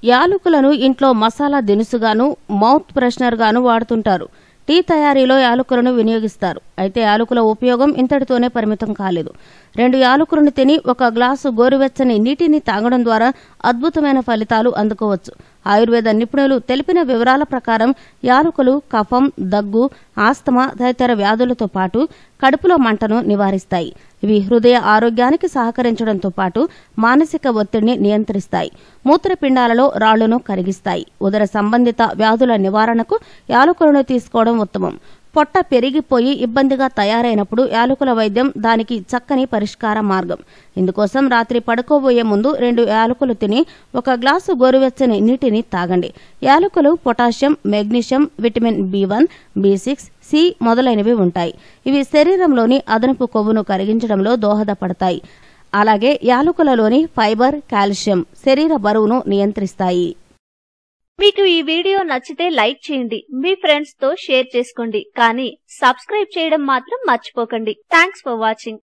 యాలకులను ఇంట్లో masala దినుసుగాను mouth freshener గాను వాడుతుంటారు టీ తయారీలో యాలకులను వినియోగిస్తారు అయితే యాలకుల ఉపయోగం ఇంతటితోనే పరిమితం కాలేదు రెండు యాలకులను తిని ఒక గ్లాసు గోరువెచ్చని నీటిని తాగడం ద్వారా అద్భుతమైన ఫలితాలు అందుకోవచ్చు ఆయుర్వేద నిపుణులు తెలిపిన వివరాల ప్రకారం యాలకులు కఫం దగ్గు ఆస్తమా తదితర వ్యాధులతో పాటు కడుపులో మంటను నివారిస్తాయి ఇవి హృదయ ఆరోగ్యానికి సహకరించడంతో పాటు మానసిక ఒత్తిడిని నియంత్రిస్తాయి మూత్రపిండాలలో రాళ్లను కరిగిస్తాయి ఉదర సంబంధిత వ్యాధుల నివారణకు యాలకులను తీసుకోవడం ఉత్తమం పొట్ట పెరిగిపోయి ఇబ్బందిగా తయారైనప్పుడు యాలకుల వైద్యం దానికి చక్కని పరిష్కార మార్గం ఇందుకోసం రాత్రి పడుకోబోయే ముందు రెండు యాలకులు తిని ఒక గ్లాసు గోరువెచ్చని నీటిని తాగండి యాలకులు potassium magnesium vitamin B one B six C మొదలైనవి ఉంటాయి ఇవి శరీరంలోని అదనపు కొవ్వును కరిగించడంలో దోహదపడతాయి అలాగే యాలకులలోని ఫైబర్ కాల్షియం శరీర బరువును నియంత్రిస్తాయి మీకు ఈ వీడియో నచ్చితే లైక్ చేయండి మీ ఫ్రెండ్స్ తో షేర్ చేసుకోండి కానీ సబ్స్క్రైబ్ చేయడం మాత్రం మర్చిపోకండి థ్యాంక్స్ ఫర్ వాచింగ్